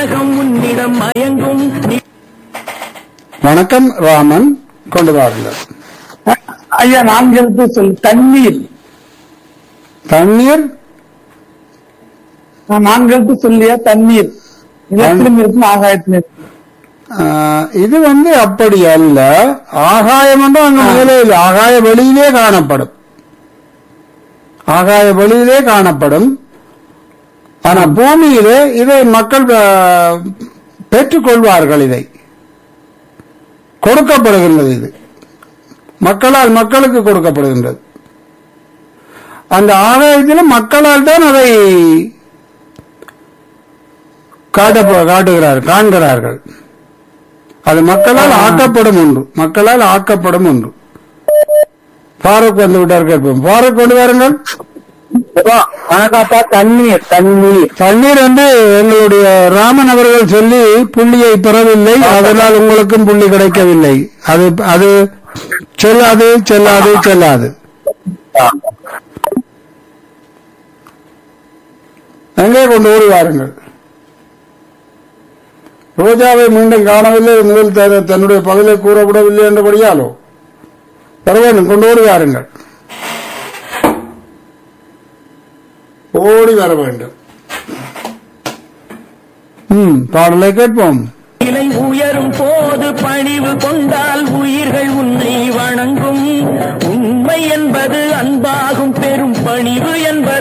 உலகம் உன்னிடம் மயங்கும் நீ வணக்கம் ராமன் கொண்டு வாருங்கள் ஐயா நான்கு எழுத்து சொல் தண்ணீர் தண்ணீர் நான் நான்கு எழுத்து சொல்லியா தண்ணீர் நிலத்திலும் இருக்கும் ஆகாயத்திலும் இருக்கும் ஆஹ், இது வந்து அப்படி அல்ல ஆகாயம் வந்து அங்க மேலே இல்லை ஆகாய வெளியிலே காணப்படும் ஆகாய வெளியிலே காணப்படும் ஆனா பூமியிலே இதை மக்கள் ஆஹ், பெற்றுக்கொள்வார்கள் இதை கொடுக்கப்படுகின்றது இது மக்களால் மக்களுக்கு கொடுக்கப்படுகின்றது அந்த ஆகாயத்தில் மக்களால் தான் அதை காட்ட காட்டுகிறார் காண்கிறார்கள் அது மக்களால் ஆக்கப்படும் ஒன்று மக்களால் ஆக்கப்படும் ஒன்று ஃபாரூக் வந்து விட்டார் கேட்போம் ஃபாரூக் கொண்டு வாருங்கள் வணக்கம்ப்பா தண்ணீர் தண்ணீர் தண்ணீர் என்று எங்களுடைய ராமன் அவர்கள் சொல்லி புள்ளியை பெறவில்லை அதனால் உங்களுக்கும் புள்ளி கிடைக்கவில்லை அது அது செல்லாது செல்லாது செல்லாது எங்கே கொண்டு ஓடி வாருங்கள் ரோஜாவை மீண்டும் காணவில்லை முதல் த- தன்னுடைய பகலை கூறப்படவில்லை என்றபடியாலோ பரவாயில்லை கொண்டு ஓடி வாருங்கள் ஓடி வர வேண்டும் ம் பாடலை கேட்போம் நிலை உயரும் போது பணிவு கொண்டால் உயிர்கள் உன்னை வணங்கும் உண்மை என்பது அன்பாகும் பெரும் பணிவு என்பது